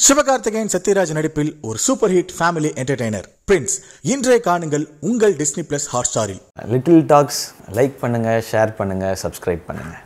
சிவகார்த்திகேயன் சத்யராஜ் நடிப்பில் ஒரு super hit family entertainer Prince இன்றைய காணுங்கள் உங்கள் டிஸ்னி பிளஸ் ஹாட்ஸ்டாரில் லிட்டில் டாக்ஸ் லைக் பண்ணுங்கள் ஷேர் பண்ணுங்கள் சப்ஸ்கிரைப் பண்ணுங்கள்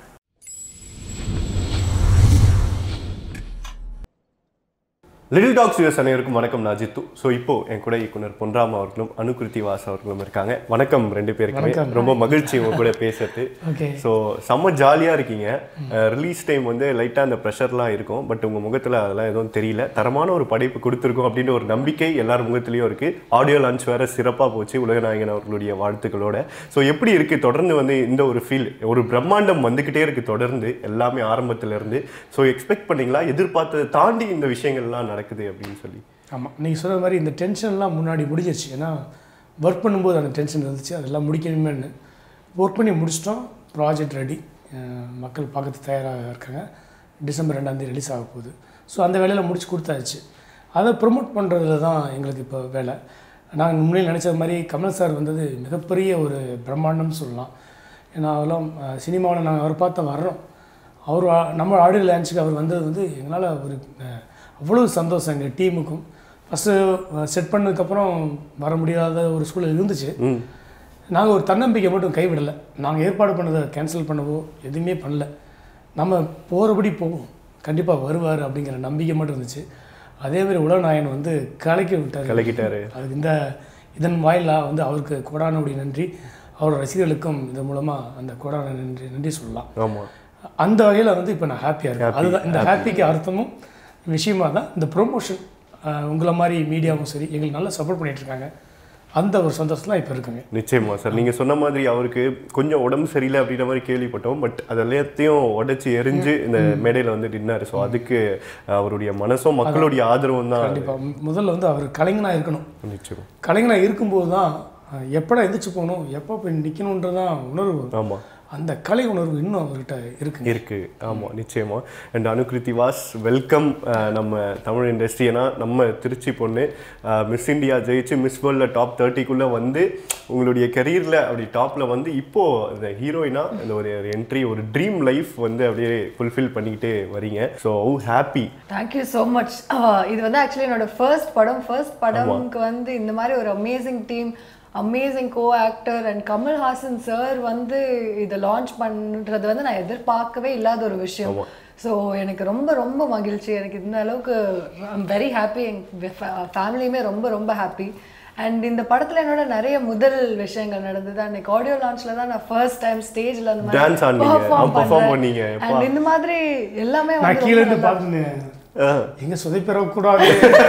லிட்டில் டாக்ஸ் யூஎஸ் அனைவருக்கும் வணக்கம் நான் ஜித்து ஸோ இப்போ என் கூட இயக்குனர் பொன்ராம் அவர்களும் அனுகிருத்தி வாஸ் அவர்களும் இருக்காங்க வணக்கம் ரெண்டு பேருக்குமே ரொம்ப மகிழ்ச்சி உங்க கூட பேசுறது ஸோ செம்ம ஜாலியாக இருக்கீங்க ரிலீஸ் டைம் வந்து லைட்டாக அந்த ப்ரெஷர்லாம் இருக்கும் பட் உங்கள் முகத்தில் அதெல்லாம் எதுவும் தெரியல தரமான ஒரு படைப்பு கொடுத்துருக்கோம் அப்படின்ற ஒரு நம்பிக்கை எல்லார் முகத்துலேயும் இருக்கு ஆடியோ லான்ச் வேற சிறப்பாக போச்சு உலகநாயகன் அவர்களுடைய வாழ்த்துக்களோட ஸோ எப்படி இருக்கு தொடர்ந்து வந்து இந்த ஒரு ஃபீல் ஒரு பிரம்மாண்டம் வந்துக்கிட்டே இருக்கு தொடர்ந்து எல்லாமே ஆரம்பத்துல இருந்து ஸோ எக்ஸ்பெக்ட் பண்ணீங்களா எதிர்பார்த்ததை தாண்டி இந்த விஷயங்கள்லாம் நடக்குது அப்படின்னு சொல்லி ஆமாம் நீங்கள் சொன்ன மாதிரி இந்த டென்ஷன்லாம் முன்னாடி முடிஞ்சிருச்சு ஏன்னா ஒர்க் பண்ணும்போது அந்த டென்ஷன் இருந்துச்சு அதெல்லாம் முடிக்கணுமேனு ஒர்க் பண்ணி முடிச்சிட்டோம் ப்ராஜெக்ட் ரெடி மக்கள் பார்க்கறதுக்கு தயாராக இருக்காங்க டிசம்பர் ரெண்டாந்தேதி ரிலீஸ் ஆக போகுது ஸோ அந்த வேலையில் முடிச்சு கொடுத்தாச்சு அதை ப்ரொமோட் பண்ணுறதுல தான் எங்களுக்கு இப்போ வேலை நாங்கள் முன்னாடி நினச்சது மாதிரி கமல் சார் வந்தது மிகப்பெரிய ஒரு பிரம்மாண்டம்னு சொல்லலாம் ஏன்னா அதெல்லாம் சினிமாவில் நாங்கள் அவர் பார்த்து வர்றோம் அவர் ஆ- நம்ம ஆடியோ லான்ச்சுக்கு அவர் வந்தது வந்து எங்களால் ஒரு அஹ், அவ்வளோ சந்தோஷம் எங்கள் டீமுக்கும் ஃபஸ்ட்டு செட் பண்ணதுக்கப்புறம் வர முடியாத ஒரு சூழல் இருந்துச்சு நாங்கள் ஒரு தன்னம்பிக்கை மட்டும் கைவிடலை நாங்கள் ஏற்பாடு பண்ணதை கேன்சல் பண்ணவோ எதுவுமே பண்ணல நம்ம போகிறபடி போவோம் கண்டிப்பாக வருவார் அப்படிங்கிற நம்பிக்கை மட்டும் இருந்துச்சு அதே மாதிரி உலகநாயகன் வந்து கலக்கி விட்டார் கலக்கிட்டாரு. அதுக்கு இந்த இதன் வாயிலாக வந்து அவருக்கு கோடானுடைய நன்றி அவரோட ரசிகர்களுக்கும் இதன் மூலமாக அந்த கோடான நன்றி நன்றி சொல்லலாம் ஆமா அந்த வகையில் வந்து இப்போ நான் ஹாப்பியாக இருக்கேன் அதுதான் இந்த ஹாப்பிக்கு அர்த்தமும் விஷயமா தான் இந்த ப்ரொமோஷன் உங்களை மாதிரி மீடியாவும் சரி எங்களுக்கு நல்லா சப்போர்ட் பண்ணிட்டு இருக்காங்க அந்த ஒரு சந்தோஷம் இப்போ இருக்குங்க நிச்சயமா சார் நீங்க சொன்ன மாதிரி அவருக்கு கொஞ்சம் உடம்பு சரியில்லை அப்படின்ற மாதிரி கேள்விப்பட்டோம் பட் அது எல்லாத்தையும் உடைச்சு எரிஞ்சு இந்த மேடையில வந்து நின்னாரு ஸோ அதுக்கு அவருடைய மனசும் மக்களுடைய ஆதரவும் தான் கண்டிப்பாக முதல்ல வந்து அவர் கலைஞனாக இருக்கணும் நிச்சயம் கலைஞனாக இருக்கும்போது தான் அஹ், எப்படா எந்திரிச்சு போகணும் எப்போ போய் நிற்கணுன்றதான் உணர்வு ஆமா அந்த கலை உணர்வு இன்னும் அவர்கிட்ட இருக்குங்க இருக்கு ஆமா நிச்சயமா அண்ட் அனுகிருதி வாஸ் வெல்கம் நம்ம தமிழ் இண்டஸ்ட்ரி ஏன்னா நம்ம திருச்சி பொண்ணு மிஸ் இந்தியா ஜெயிச்சு மிஸ் வேர்ல்டில் டாப் தேர்ட்டிக்குள்ளே வந்து உங்களுடைய கெரியரில் அப்படி டாப்பில் வந்து இப்போ இந்த ஹீரோயினா இந்த ஒரு என்ட்ரி ஒரு ட்ரீம் லைஃப் வந்து அப்படியே ஃபுல்ஃபில் பண்ணிக்கிட்டே வரீங்க so happy thank you so much இது வந்து ஆக்சுவலி என்னோட ஃபர்ஸ்ட் படம் ஃபர்ஸ்ட் படம்க்கு வந்து இந்த மாதிரி ஒரு amazing team amazing co actor and Kamal Haasan sir வந்து இதை லான்ச் பண்ணுறது வந்து நான் எதிர்பார்க்கவே இல்லாத ஒரு விஷயம் ஸோ எனக்கு ரொம்ப ரொம்ப மகிழ்ச்சி எனக்கு இந்த அளவுக்கு ஐம் வெரி ஹாப்பி எங்கள் ஃபேமிலியுமே ரொம்ப ரொம்ப ஹாப்பி அண்ட் இந்த படத்தில் என்னோட நிறைய முதல் விஷயங்கள் நடந்தது அன்னைக்கு ஆடியோ லான்ச்சில் தான் நான் ஃபர்ஸ்ட் டைம் ஸ்டேஜில் அந்த மாதிரி Dance ஆடுனீங்க. perform ஆ, perform பண்றேன். பண்ணீங்க. எப்பா. And இந்த மாதிரி எல்லாமே நான் வந்து கீழே ரொம்ப இருந்து நல்லா- பார்த்துன்னு எங்க சொதைப்பெறக்கூடாது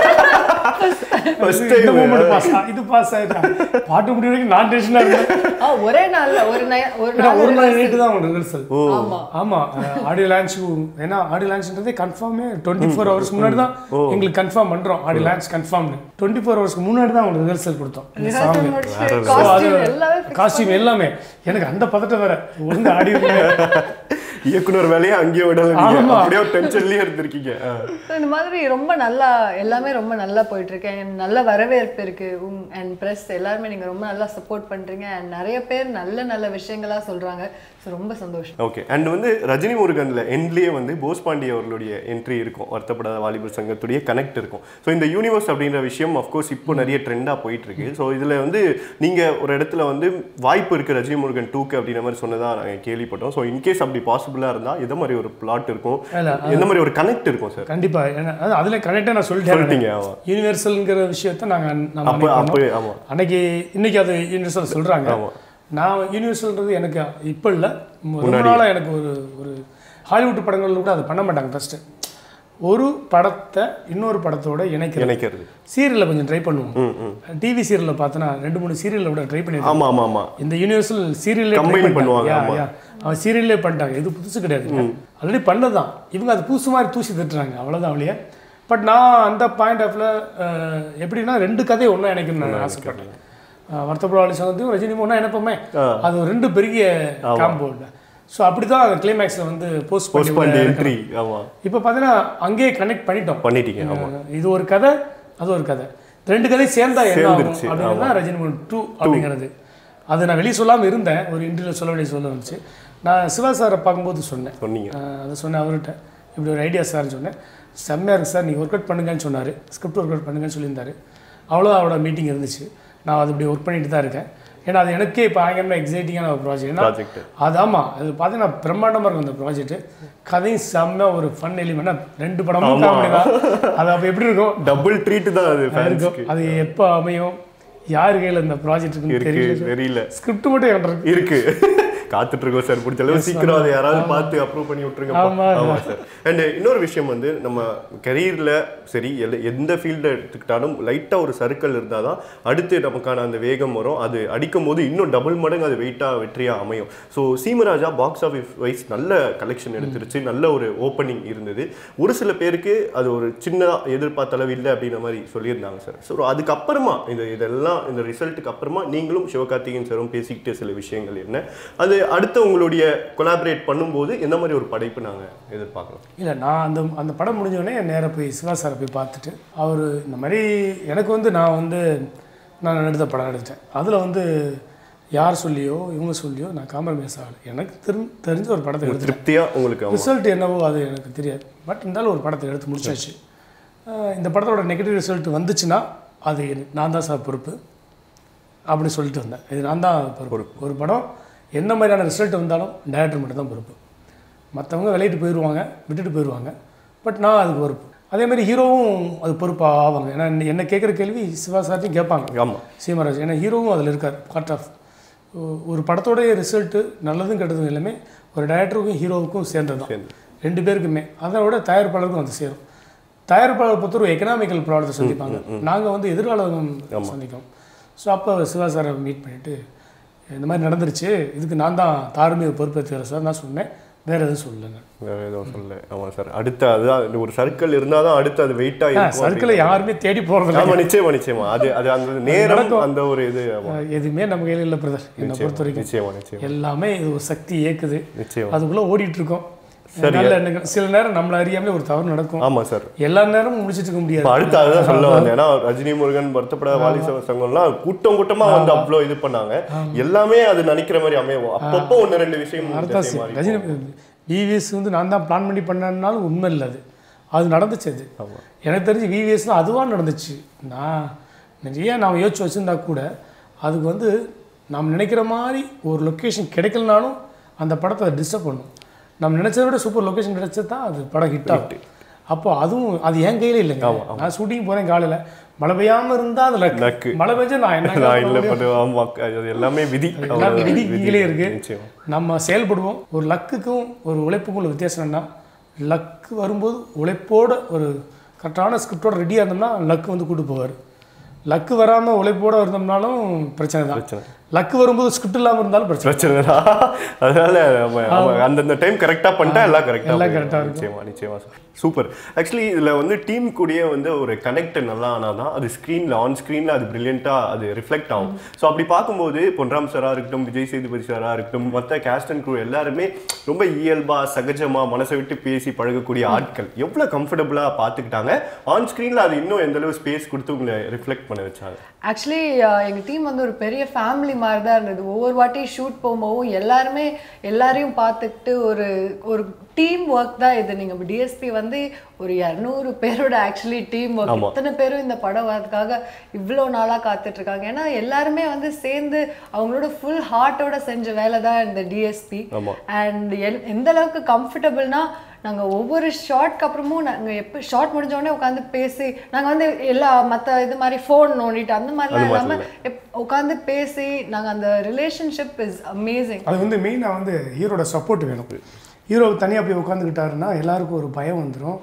First இந்த time. moment pass ஆ- இது பாஸ் ஆயிட்டா பாட்டு முடிய வரைக்கும் நான் டென்ஷனா இருந்தேன் ஆ, ஒரே நாள்ல ஒரு நை- ஒரு ஏன்னா நாள் ஒரு நாள் rehearsal. நைட்டு தான் உங்க ரிஹர்சல் ஆமா ஆமா ஆடியோ லான்ச் ஏன்னா ஆடியோ லான்ச்ன்றதே கன்ஃபார்மே டுவெண்ட்டி ஃபோர் ஹவர்ஸ் முன்னாடி தான் எங்களுக்கு கன்ஃபார்ம் பண்றோம் ஆடியோ லான்ச் கன்ஃபார்ம்னு டுவெண்ட்டி ஃபோர் ஹவர்ஸ்க்கு முன்னாடி தான் உங்களுக்கு ரிஹர்சல் கொடுத்தோம் இந்த rehearsal சாங் முடிச்சுட்டு costume எல்லாமே fix காஸ்டியூம் எல்லாமே எனக்கு அந்த பதட்டம் வேற ஒழுங்கு ஆடியோ இயக்குனர் வேலையை அங்கேயே விடல நீங்க. ஆமா. அப்படியே டென்ஷன்லயே இருந்திருக்கீங்க ஆ. So, இந்த மாதிரி ரொம்ப நல்லா எல்லாமே ரொம்ப நல்லா போயிட்டு இருக்கு And நல்ல வரவேற்பு இருக்கு அண்ட் பிரஸ் எல்லாருமே நீங்க ரொம்ப நல்லா சப்போர்ட் பண்றீங்க அண்ட் நிறைய பேர் நல்ல நல்ல விஷயங்களா சொல்றாங்க ஸோ ரொம்ப சந்தோஷம் ஓகே அண்ட் வந்து ரஜினி முருகன்ல எண்ட்லயே வந்து போஸ் பாண்டி அவர்களுடைய என்ட்ரி இருக்கும் வருத்தப்படாத வாலிபர் சங்கத்துடைய கனெக்ட் இருக்கும் ஸோ இந்த யூனிவர்ஸ் அப்படின்ற விஷயம் அஃப்கோர்ஸ் இப்போ நிறைய ட்ரெண்டாக போயிட்டு இருக்கு ஸோ இதுல வந்து நீங்க ஒரு இடத்துல வந்து வாய்ப்பு இருக்கு ரஜினி முருகன் டூக்கு அப்படின்ற மாதிரி சொன்னதா நாங்கள் கேள்விப்பட்டோம் ஸோ இன்கேஸ் அப்படி பாசிபிளா இருந்தா எந்த மாதிரி ஒரு பிளாட் இருக்கும் இல்ல, எந்த மாதிரி ஒரு கனெக்ட் இருக்கும் சார் கண்டிப்பா ஏன்னா அது அதுல கரெக்டாக நான் சொல்லிட்டீங்க, சொல்லிட்டேன் ஆமா. யூனிவர்சல்ங்கிற விஷயத்த நாங்க நம்ம அப்போ அன்னைக்கு அப்போ பண்ணோம். ஆமா அன்னைக்கு இன்னைக்கு அது யூனிவர்சல் சொல்றாங்க ஆமா. நான் யூனிவர்சல்ன்றது எனக்கு இப்போ இல்லை ரொம்ப நாளாக எனக்கு ஒரு ஒரு ஹாலிவுட் படங்கள்ல கூட அதை பண்ண மாட்டாங்க ஃபர்ஸ்ட் ஒரு படத்தை இன்னொரு படத்தோட இணைக்கிறது இணைக்கிறது சீரியலில் கொஞ்சம் ட்ரை பண்ணுவோம் டிவி சீரியலில் பார்த்தோன்னா ரெண்டு மூணு சீரியலில் கூட ட்ரை பண்ணியிருக்கேன் ஆமா ஆமா ஆமா இந்த யூனிவர்சல் சீரியல்லே Combine பண்ணுவாங்க, ஆமா. அவன் சீரியல்லே பண்ணிட்டாங்க இது புதுசு கிடையாது ஆல்ரெடி பண்ணதான் இவங்க அது புதுசு மாதிரி தூசி தட்டுறாங்க அவ்வளோதான் அவளையே பட் நான் அந்த பாயிண்ட் ஆஃப்ல எப்படின்னா ரெண்டு கதையை ஒன்றா எனக்கு நான் ஆசைப்பட்டேன் வருத்தப்படாத சங்கத்தையும் ரஜினி ஒன்றா எனப்போமே அது ஒரு ரெண்டு பெரிய காம்போ ஸோ அப்படி தான் அந்த கிளைமேக்ஸில் வந்து போஸ்ட் போஸ்ட் பாண்டி பண்ணி என்ட்ரி ஆமா இப்போ பார்த்தீங்கன்னா அங்கேயே கனெக்ட் பண்ணிட்டோம் பண்ணிட்டீங்க ஆமா அஹ் இது ஒரு கதை அது ஒரு கதை ரெண்டு கதை சேர்ந்தா என்ன ஆகும் சேர்ந்துருச்சு, அப்படிங்கிறது தான் ரஜினி டூ அப்படிங்கிறது அது நான் வெளியே சொல்லாமல் இருந்தேன் ஒரு இன்டர்வியூ சொல்ல வேண்டிய சொல்ல வந்துச்சு நான் சிவா சாரை பார்க்கும்போது சொன்னேன் சொன்னீங்க அஹ் அதை சொன்னேன் அவர்கிட்ட இப்படி ஒரு ஐடியா சார்னு சொன்னேன் செம்மையாக இருக்குது சார் நீங்கள் ஒர்க் அவுட் பண்ணுங்கன்னு சொன்னார் ஸ்கிரிப்ட் ஒர்க் அவுட் பண்ணுங்கன்னு சொல்லியிருந்தாரு அவ்வளோ அவரோட மீட்டிங் இருந்துச்சு நான் அது இப்படி ஒர்க் பண்ணிட்டு தான் இருக்கேன் ஏன்னா அது எனக்கே இப்போ பயங்கரமாக எக்ஸைட்டிங்கான ஒரு ப்ராஜெக்ட் ஏன்னா ப்ராஜெக்ட் அது ஆமாம் அது பார்த்தீங்கன்னா பிரம்மாண்டமாக இருக்கும் அந்த ப்ராஜெக்ட் கதையும் செம்ம ஒரு ஃபன் எலிமெண்ட் ரெண்டு படமும் காமெடி தான் அது அப்போ எப்படி இருக்கும் டபுள் ட்ரீட் தான் அது இருக்கும் ஃபேன்ஸ்க்கு அது எப்போ அமையும் யார் கையில் இந்த ப்ராஜெக்ட் இருக்குன்னு இருக்கு தெரியல தெரியல ஸ்கிரிப்ட் மட்டும் என்கிட்ட இருக்கு இருக்கு காத்துட்டு இருக்கோம் சார் முடிஞ்ச அளவு சீக்கிரம் அதை யாராவது பார்த்து அப்ரூவ் பண்ணி விட்டுருங்க ஆமா. ஆமா சார் அண்ட் இன்னொரு விஷயம் வந்து நம்ம கரியர்ல சரி எல்ல- எந்த ஃபீல்ட எடுத்துக்கிட்டாலும் லைட்டா ஒரு சர்க்கிள் இருந்தால் தான் அடுத்து நமக்கான அந்த வேகம் வரும் அது அடிக்கும் போது இன்னும் டபுள் மடங்கு அது வெயிட்டா வெற்றியா அமையும் so Seemaraja box office wise நல்ல கலெக்ஷன் எடுத்துருச்சு நல்ல ஒரு ஓப்பனிங் இருந்தது ஒரு சில பேருக்கு அது ஒரு சின்ன எதிர்பார்த்த அளவு இல்லை அப்படின்ற மாதிரி சொல்லியிருந்தாங்க சார் ஸோ அதுக்கப்புறமா இந்த இதெல்லாம் இந்த ரிசல்ட்டுக்கு அப்புறமா நீங்களும் சிவகார்த்திகேயன் சாரும் பேசிக்கிட்டு சில விஷயங்கள் என்ன அது அடுத்து உங்களுடைய கொலாபரேட் பண்ணும்போது எந்த மாதிரி ஒரு படைப்பு நாங்கள் எதிர்பார்க்கலாம் இல்லை நான் அந்த அந்த படம் முடிஞ்ச உடனே நேராக போய் சிவா சாரை போய் பார்த்துட்டு அவர் இந்த மாதிரி எனக்கு வந்து நான் வந்து நான் எடுத்த படம் எடுத்தேன் அதில் வந்து யார் சொல்லியோ இவங்க சொல்லியோ நான் காம்ப்ரமைஸ் ஆகலை எனக்கு தெரி தெரிஞ்ச ஒரு படத்தை எடுத்துட்டேன் திருப்தியா உங்களுக்கு ஆமா. ரிசல்ட் என்னவோ அது எனக்கு தெரியாது பட் இருந்தாலும் ஒரு படத்தை எடுத்து முடிச்சாச்சு அஹ் இந்த படத்தோட நெகட்டிவ் ரிசல்ட் வந்துச்சுன்னா அது எனக்கு- நான் தான் சார் பொறுப்பு அப்படி சொல்லிட்டு வந்தேன் இது நான் தான் பொறுப்பு ஒரு படம் என்ன மாதிரியான ரிசல்ட் வந்தாலும் டேரக்டர் மட்டும் தான் பொறுப்பு மற்றவங்க விளையிட்டு போயிடுவாங்க விட்டுட்டு போயிடுவாங்க பட் நான் அதுக்கு பொறுப்பு அதே மாதிரி ஹீரோவும் அது பொறுப்பாக ஆவாங்க ஏன்னா என்ன- என்ன கேட்குற கேள்வி சிவா சார்ட்டையும் கேட்பாங்க ஆமா சீமராஜ் ஏன்னா ஹீரோவும் அதில் இருக்கார் பார்ட் ஆஃப் ஒரு படத்தோடைய ரிசல்ட்டு நல்லதும் கெட்டதும் எல்லாமே ஒரு டைரக்டருக்கும் ஹீரோவுக்கும் சேர்ந்தது தான் சேர்ந்து. ரெண்டு பேருக்குமே அதை விட தயாரிப்பாளருக்கும் வந்து சேரும் தயாரிப்பாளர் பொறுத்த ஒரு எக்கனாமிக்கல் ப்ராப்ளத்தை சந்திப்பாங்க நாங்கள் வந்து எதிர்காலம் சந்திக்கோம் ஸோ அப்போ சிவா சாரை மீட் பண்ணிவிட்டு இந்த மாதிரி நடந்துருச்சு இதுக்கு நான் தான் தார்மீக பொறுப்பேற்றுக்கிறேன் சார் நான் சொன்னேன் வேறு எதுவும் சொல்லலைங்க வேற எதுவும் சொல்லல ஆமா சார் அடுத்த அதுதான் இந்த ஒரு சர்க்கிள் இருந்தால் தான் அடுத்து அது வெயிட்டா இருக்கும் சர்க்கிளை யாருமே தேடி போகிறதில்ல ஆமா நிச்சயமா நிச்சயமா அது அது அந்த நேரம் அந்த ஒரு இது ஆமா எதுவுமே நம்ம கையில் இல்லை பிரதர் என்னை பொறுத்த வரைக்கும் நிச்சயமா நிச்சயமா எல்லாமே இது ஒரு சக்தி இயக்குது நிச்சயமா அதுக்குள்ளே ஓடிட்டு இருக்கோம் நல்ல எண்ணங்கள் சில நேரம் நம்மள அறியாமலே ஒரு தவறு நடக்கும் ஆமா சார் எல்லா நேரமும் முடிச்சிட்டு இருக்க முடியாது இப்ப அடுத்து அதுதான் சொல்ல வந்தேன் ஏன்னா ரஜினி முருகன் வருத்தப்படாத வாலி சங்கம்லாம் கூட்டம் கூட்டமா வந்து அவ்வளோ இது பண்ணாங்க எல்லாமே அது நினைக்கிற மாதிரி அமையும் அப்பப்போ ஒன்று ரெண்டு விஷயம் அடுத்த திசை மாறி ரஜினி விவிஎஸ் வந்து நான் தான் பிளான் பண்ணி பண்ணனாலும் உண்மை இல்லை அது அது நடந்துச்சு அது ஆமா. எனக்கு தெரிஞ்சு விவிஎஸ் தான் அதுவாக நடந்துச்சு நான் நிறைய நான் யோசிச்சு வச்சுருந்தா கூட அதுக்கு வந்து நாம் நினைக்கிற மாதிரி ஒரு லொக்கேஷன் கிடைக்கலனாலும் அந்த படத்தை டிஸ்டர்ப் பண்ணும் நம்ம நினச்சதை விட சூப்பர் லொக்கேஷன் கிடைச்சது தான் அது படம் ஹிட் ஆகும் அப்போ அதுவும் அது என் கையில இல்லைங்க நான் ஷூட்டிங் போகிறேன் காலையில் மழை பெய்யாமல் இருந்தால் அது Luck. லக்கு மழை பெஞ்சா நான் என்ன நான் இல்லை பண்ணுவேன் ஆமா அது எல்லாமே விதி எல்லாம் விதி கீழே இருக்கு நிச்சயமா நம்ம செயல்படுவோம் ஒரு லக்குக்கும் ஒரு உழைப்புக்கும் உள்ள வித்தியாசம் என்ன லக்கு வரும்போது உழைப்போட ஒரு கரெக்டான ஸ்கிரிப்டோட ரெடியாக இருந்தோம்னா லக்கு வந்து கூட்டு போவார் லக்கு வராமல் உழைப்போட இருந்தோம்னாலும் பிரச்சனை தான் பிரச்சனை. லக்கு வரும்போது ஸ்கிரிப்ட் இல்லாமல் இருந்தாலும் பிரச்சனை பிரச்சனை தான் அதனால நம்ம நம்ம அந்தந்த டைம் கரெக்டாக பண்ணிட்டா எல்லாம் கரெக்டாக எல்லாம் correct ஆ இருக்கும். நிச்சயமா நிச்சயமா சார் சூப்பர் ஆக்சுவலி இதில் வந்து டீம் கூடயே வந்து ஒரு கனெக்ட் நல்லா ஆனால் தான் அது ஸ்க்ரீனில் ஆன் ஸ்க்ரீனில் அது பிரில்லியண்ட்டாக அது ரிஃப்ளெக்ட் ஆகும் ஸோ அப்படி பார்க்கும்போது பொன்ராம் சாராக இருக்கட்டும் விஜய் சேதுபதி சாராக இருக்கட்டும் மற்ற கேஸ்ட் அண்ட் crew எல்லாருமே ரொம்ப இயல்பாக சகஜமாக மனசை விட்டு பேசி பழகக்கூடிய ஆட்கள் எவ்வளோ கம்ஃபர்டபுளாக பார்த்துக்கிட்டாங்க ஆன் ஸ்க்ரீனில் அது இன்னும் எந்த அளவு ஸ்பேஸ் கொடுத்து உங்களை ரிஃப்ளெக்ட் பண்ண வச்சாங்க ஆக்சுவலி எங்கள் டீம் வந்து ஒரு பெரிய ஃபேமிலி மாதிரி தான் இருந்தது ஒவ்வொரு வாட்டி ஷூட் போகும்போதும் எல்லாருமே எல்லாரையும் பார்த்துக்கிட்டு ஒரு ஒரு டீம் ஒர்க் தான் இது நீங்கள் டிஎஸ்பி வந்து ஒரு இரநூறு பேரோட ஆக்சுவலி டீம் ஒர்க் ஆமா. இத்தனை பேரும் இந்த படம் வரதுக்காக இவ்வளோ நாளாக காத்துட்டு இருக்காங்க ஏன்னா எல்லாருமே வந்து சேர்ந்து அவங்களோட ஃபுல் ஹார்ட்டோட செஞ்ச வேலை தான் இந்த டிஎஸ்பி ஆமா. அண்ட் எந்த அளவுக்கு கம்ஃபர்டபுள்னா நாங்கள் ஒவ்வொரு ஷார்ட்க்கு அப்புறமும் நாங்கள் எப்போ ஷார்ட் முடிஞ்ச உடனே உட்காந்து பேசி நாங்கள் வந்து எல்லா மற்ற இது மாதிரி ஃபோன் நோண்டிட்டு அந்த மாதிரிலாம் இல்லாமல் உட்காந்து பேசி நாங்கள் அந்த ரிலேஷன்ஷிப் இஸ் அமேசிங் அது வந்து மெயினாக வந்து ஹீரோட சப்போர்ட் வேணும் ஹீரோ தனியாக போய் உட்காந்துக்கிட்டாருன்னா எல்லாருக்கும் ஒரு பயம் வந்துடும்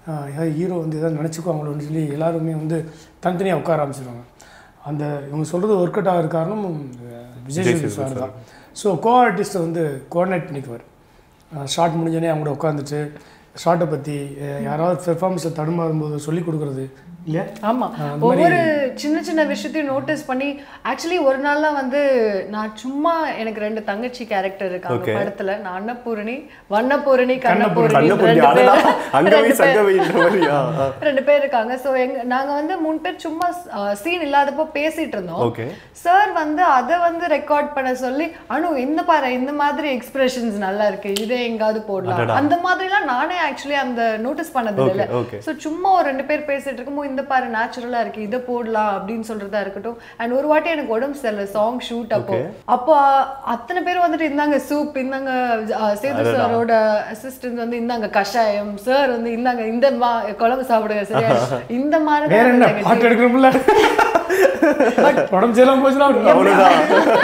ஹீரோ வந்து எதாவது நினச்சிக்குவாங்களோன்னு சொல்லி எல்லாருமே வந்து தனித்தனியாக உட்கார ஆரம்பிச்சிடுவாங்க அந்த இவங்க சொல்கிறது ஒர்க் அவுட் ஆகிற காரணம் அஹ், விஜய் சேதுபதி சார் தான் ஸோ கோ ஆர்டிஸ்ட்டை வந்து கோஆர்டினேட் பண்ணிக்குவார் ஷார்ட் முடிஞ்சோடனே அவங்க கூட உட்காந்துட்டு ஷார்ட்டை பற்றி யாராவது பெர்ஃபார்மன்ஸை தடுமாறும்போது சொல்லிக் கொடுக்குறது இல்லையா ஆமா ஒவ்வொரு சின்ன சின்ன விஷயத்தையும் நோட்டீஸ் பண்ணி ஆக்சுவலி ஒரு நாள்லாம் வந்து நான் சும்மா எனக்கு ரெண்டு தங்கச்சி கேரக்டர் இருக்காங்க படத்துல நான் அன்னபூரணி வண்ணபூரணி கண்ணபூரணி கண்ணபூரணி, ரெண்டு பேர் அடடா, அங்கவை ரெண்டு பேர் சங்கவைன்ற மாதிரியா? ஆ. ரெண்டு பேர் இருக்காங்க சோ எங்க நாங்க வந்து மூணு பேர் சும்மா சீன் இல்லாதப்போ பேசிட்டு இருந்தோம் Okay. சார் வந்து அதை வந்து ரெக்கார்ட் பண்ண சொல்லி அனு இந்த பாரு இந்த மாதிரி எக்ஸ்பிரஷன்ஸ் நல்லா இருக்கு இதே எங்காவது போடலாம் அந்த மாதிரிலாம் நானே ஆக்சுவலி அந்த நோட்டீஸ் பண்ணது இல்ல Okay, okay. ஸோ சும்மா ஒரு ரெண்டு பேர் பேசிட்டு இருக்கும்போது இந்த பாரு நேச்சுரலா இருக்கு இதை போடலாம் அப்படின்னு சொல்றதா இருக்கட்டும் அண்ட் ஒரு வாட்டி எனக்கு உடம்பு சரியில்லை சாங் ஷூட் அப்போ அப்போ அத்தனை பேர் வந்துட்டு இந்தாங்க சூப் இந்தாங்க அஹ், சேது சாரோட அசிஸ்டன்ட் வந்து இந்தாங்க கஷாயம் சார் வந்து இந்தாங்க இந்த மா குழம்பு சாப்பிடுங்க சரியா இந்த மாதிரி வேற தான் என்ன இருந்துச்சு. பாட்டு எடுக்கணும்ல உடம்பு சரியில்லாம போச்சுன்னா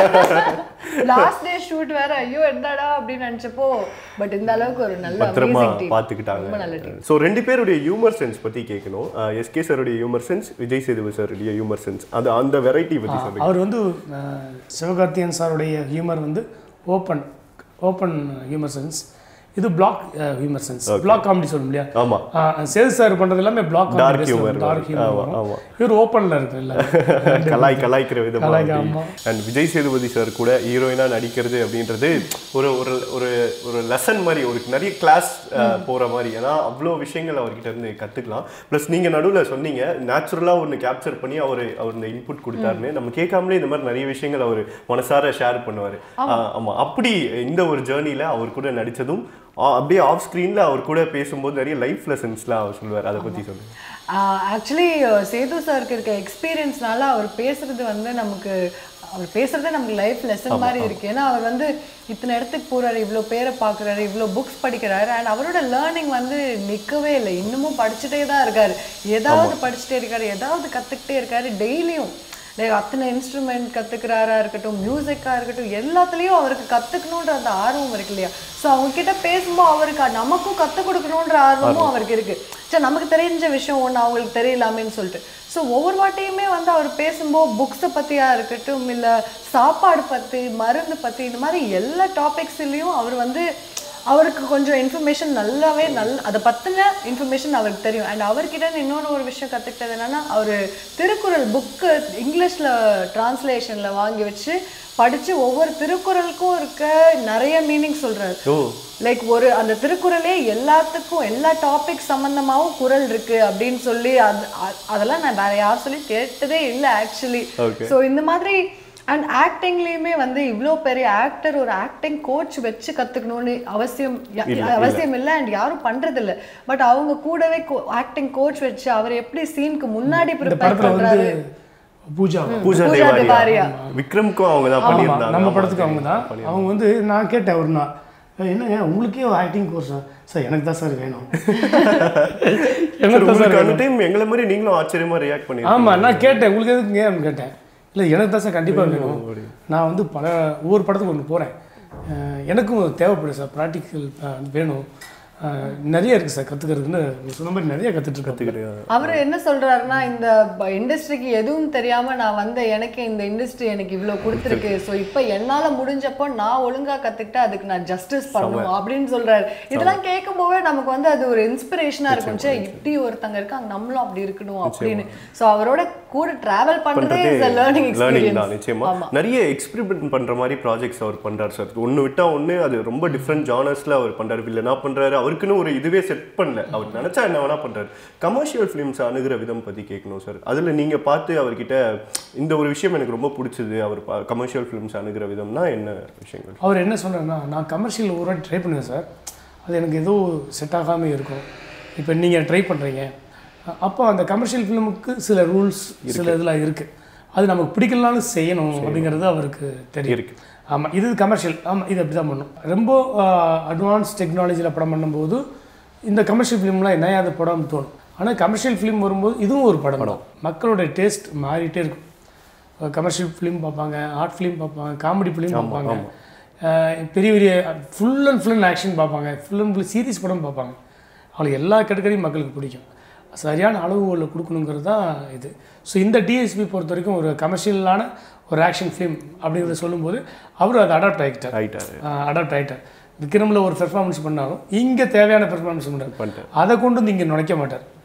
லாஸ்ட் டே ஷூட் வேற ஐயோ என்னடா அப்படின்னு நினைச்சப்போ பட் இந்த அளவுக்கு ஒரு நல்ல பத்திரமா amazing team. ரொம்ப நல்ல பார்த்துக்கிட்டாங்க டீம் ஸோ ரெண்டு பேருடைய ஹியூமர் சென்ஸ் பத்தி கேட்கணும் எஸ்கே சாருடைய ஹியூமர் சென்ஸ் விஜய் சேதுபதி சாருடைய ஹியூமர் சென்ஸ் அது அந்த வெரைட்டி பத்தி சொல்லுங்க அவர் வந்து அஹ், சிவகார்த்தியன் சாருடைய ஹியூமர் வந்து ஓப்பன் ஓப்பன் ஹியூமர் சென்ஸ் இது black humour sense black comedy சொல்லும் இல்லையா ஆமா அஹ், சேது சார் பண்றது எல்லாமே பிளாக் Dark humor டார்க் ஆமா, ஹியூமர் ஆமா. இவர் ஓப்பன்ல இருக்கு இல்ல கலாய் கலாய்க்கிற விதமா கலாய்க்க, ஆமா. அண்ட் விஜய் சேதுபதி சார் கூட ஹீரோயினா நடிக்கிறது அப்படின்றது ஒரு ஒரு ஒரு ஒரு லெசன் மாதிரி ஒரு நிறைய கிளாஸ் போற மாதிரி ஏன்னா அவ்வளோ விஷயங்கள் அவர்கிட்ட இருந்து கத்துக்கலாம் ப்ளஸ் நீங்க நடுவுல சொன்னீங்க நேச்சுரலா ஒன்று கேப்சர் பண்ணி அவர் அவர் இந்த இன்புட் கொடுத்தாருன்னு நம்ம கேட்காமலே இந்த மாதிரி நிறைய விஷயங்கள் அவர் மனசார ஷேர் பண்ணுவாரு ஆஹ் ஆமா அப்படி இந்த ஒரு ஜேர்னில அவர் கூட நடிச்சதும் ஆ, அப்படியே ஆஃப் ஸ்க்ரீன்ல அவர் கூட பேசும்போது நிறைய லைஃப் லெசன்ஸ்லாம் அவர் சொல்லுவார் அதை பத்தி சொல்லுங்க ஆக்சுவலி சேது சாருக்கு இருக்க எக்ஸ்பீரியன்ஸ்னால அவர் பேசுறது வந்து நமக்கு அவர் பேசுறதே நமக்கு லைஃப் லெசன் மாதிரி இருக்கு ஏன்னா அவர் வந்து இத்தனை இடத்துக்கு போறாரு இவ்வளோ பேரை பார்க்குறாரு இவ்வளோ புக்ஸ் படிக்கிறாரு அண்ட் அவரோட லேர்னிங் வந்து நிற்கவே இல்லை இன்னமும் படிச்சுட்டே தான் இருக்காரு ஏதாவது படிச்சுட்டே இருக்காரு ஏதாவது கற்றுக்கிட்டே இருக்காரு டெய்லியும் லைக் அத்தனை இன்ஸ்ட்ருமெண்ட் கற்றுக்கிறாரா இருக்கட்டும் மியூசிக்காக இருக்கட்டும் எல்லாத்துலேயும் அவருக்கு கற்றுக்கணுன்ற அந்த ஆர்வம் இருக்கு இல்லையா ஸோ அவங்க கிட்ட பேசும்போது அவருக்கு நமக்கும் கற்றுக் கொடுக்கணுன்ற ஆர்வமும் அவருக்கு இருக்கு சரி நமக்கு தெரிஞ்ச விஷயம் ஒன்று அவங்களுக்கு தெரியலாமேன்னு சொல்லிட்டு ஸோ ஒவ்வொரு வாட்டியுமே வந்து அவர் பேசும்போது புக்ஸை பற்றியா இருக்கட்டும் இல்லை சாப்பாடு பற்றி மருந்து பற்றி இந்த மாதிரி எல்லா டாபிக்ஸ்லேயும் அவர் வந்து அவருக்கு கொஞ்சம் இன்ஃபர்மேஷன் நல்லாவே நல் அதை பற்றின இன்ஃபர்மேஷன் அவருக்கு தெரியும் அண்ட் அவர்கிட்ட இருந்து இன்னொன்று ஒரு விஷயம் கற்றுக்கிட்டது என்னன்னா அவர் திருக்குறள் புக்கு இங்கிலீஷில் டிரான்ஸ்லேஷனில் வாங்கி வச்சு படித்து ஒவ்வொரு திருக்குறளுக்கும் இருக்க நிறைய மீனிங் சொல்கிறாரு ஓ லைக் ஒரு அந்த திருக்குறளே எல்லாத்துக்கும் எல்லா டாபிக் சம்பந்தமாவும் குறள் இருக்கு அப்படின்னு சொல்லி அது அ- அதெல்லாம் நான் வேற யார் சொல்லி கேட்டதே இல்லை ஆக்சுவலி Okay. ஸோ இந்த மாதிரி அண்ட் ஆக்டிங்லேயுமே வந்து இவ்வளோ பெரிய ஆக்டர் ஒரு ஆக்டிங் கோச் வச்சு கற்றுக்கணும்னு அவசியம் ய- அவசியம் இல்லை அண்ட் யாரும் பண்றது இல்ல பட் அவங்க கூடவே ஆக்டிங் கோச் வச்சு அவர் எப்படி சீனுக்கு முன்னாடி இந்த ப்ரிப்பேர் படத்துல வந்து பண்றாரு பூஜா பூஜா பூஜா தேவாரியா தேவாரியா. விக்ரம்க்கும் அவங்க தான் ஆமா, பண்ணியிருந்தாங்க நம்ம ஆமா, படத்துக்கு அவங்க தான் பண்ணியிருந்தாங்க. அவங்க வந்து நான் கேட்டேன் ஒரு நாள் "ஏய், என்னங்க உங்களுக்கே ஆக்டிங் கோர்ஸா சார் எனக்கு தான் சார் வேணும் சார், எனக்கு தான் சார் உங்களுக்கு அந்த வேணும் டைம் எங்களை மாதிரி நீங்களும் ஆச்சரியமா ரியாக்ட் பண்ணி ஆமா நான் கேட்டேன் உங்களுக்கு எதுக்குங்க அப்படின்னு கேட்டேன் இல்லை எனக்கு தான் சார் கண்டிப்பாக வேணும் நான் வந்து பல ஒவ்வொரு படத்துக்கு ஒன்று போகிறேன் எனக்கும் தேவைப்படுது சார் ப்ராக்டிக்கல் வேணும் அஹ், நிறைய இருக்குது சார் கற்றுக்கிறதுன்னு சொன்ன மாதிரி நிறைய கற்றுட்டு கற்றுக்கிறேன் அவர் என்ன சொல்றாருன்னா இந்த இண்டஸ்ட்ரிக்கு எதுவும் தெரியாம நான் வந்த எனக்கு இந்த இண்டஸ்ட்ரி எனக்கு இவ்வளவு கொடுத்துருக்கு ஸோ இப்போ என்னால முடிஞ்சப்போ நான் ஒழுங்கா கத்துக்கிட்டு அதுக்கு நான் ஜஸ்டிஸ் பண்ணணும் அப்படின்னு சொல்றாரு இதெல்லாம் கேட்கும் போதே நமக்கு வந்து அது ஒரு இன்ஸ்பிரேஷனா இருக்கும் சே இப்படி ஒருத்தங்க இருக்காங்க நம்மளும் அப்படி இருக்கணும் அப்படின்னு ஸோ அவரோட கூட டிராவல் பண்றதே இஸ் லேர்னிங் லேர்னிங் தான் எக்ஸ்பீரியன்ஸ் நிச்சயமா ஆமா நிறைய எக்ஸ்பெரிமெண்ட் பண்ற மாதிரி ப்ராஜெக்ட்ஸ் அவர் பண்றாரு சார் ஒன்னு விட்டா ஒண்ணு அது ரொம்ப டிஃப்ரெண்ட் ஜானர்ஸ்ல அவர் பண்றாரு வில்லனா பண்றாரு அவருக்குன்னு ஒரு இதுவே செட் பண்ணல அவர் நினைச்சா என்ன வேணா பண்றாரு கமர்ஷியல் ஃபிலிம்ஸ் அணுகிற விதம் பத்தி கேட்கணும் சார் அதுல நீங்க பார்த்து அவர்கிட்ட இந்த ஒரு விஷயம் எனக்கு ரொம்ப பிடிச்சது அவர் கமர்ஷியல் ஃபிலிம்ஸ் அணுகிற விதம்னா என்ன விஷயங்கள் அவர் என்ன சொல்கிறாருன்னா நான் கமர்ஷியல் ஒரு வாட்டி ட்ரை பண்ணுவேன் சார் அது எனக்கு ஏதோ செட் ஆகாமல் இருக்கும் இப்போ நீங்கள் ட்ரை பண்ணுறீங்க அப்போ அந்த கமர்ஷியல் ஃபிலிமுக்கு சில ரூல்ஸ் சில இதெல்லாம் இருக்குது அது நமக்கு பிடிக்கலனாலும் செய்யணும் அப்படிங்கிறது அவருக்கு தெரியும் இருக்கு. ஆமாம் இது கமர்ஷியல் ஆமாம் இது அப்படி தான் பண்ணும் ரொம்ப அட்வான்ஸ் டெக்னாலஜியில் படம் பண்ணும்போது இந்த கமர்ஷியல் ஃபிலிம்லாம் என்ன அது படம் தோணும் ஆனால் கமர்ஷியல் ஃபிலிம் வரும்போது இதுவும் ஒரு படம் தான் மக்களோட டேஸ்ட் மாறிட்டே இருக்கும் கமர்ஷியல் ஃபிலிம் பார்ப்பாங்க ஆர்ட் ஃபிலிம் பார்ப்பாங்க காமெடி ஃபிலிம் பார்ப்பாங்க அஹ் பெரிய பெரிய ஃபுல் அண்ட் ஃபுல் ஆக்ஷன் பார்ப்பாங்க ஃபுல் அண்ட் ஃபுல் சீரிஸ் படம் பார்ப்பாங்க அவங்களுக்கு எல்லா கேட்டகரியும் மக்களுக்கு பிடிக்கும் சரியான அளவுகளில் கொடுக்கணுங்கிறது தான் இது ஸோ இந்த டிஎஸ்பி பொறுத்த வரைக்கும் ஒரு கமர்ஷியலான ஒரு ஆக்ஷன் ஃபிலிம் அப்படிங்கிறத சொல்லும்போது அவர் அதை அடாப்ட் ஆகிட்டார் ஆயிட்டாரு அடாப்ட் ஆகிட்டார் விக்ரமில் ஒரு பெர்ஃபார்மன்ஸ் பண்ணாலும் இங்கே தேவையான பெர்ஃபார்மன்ஸ் பண்ணுறாரு பண்ணிட்டாரு. அதை கொண்டு வந்து இங்கே நுழைக்க மாட்டார்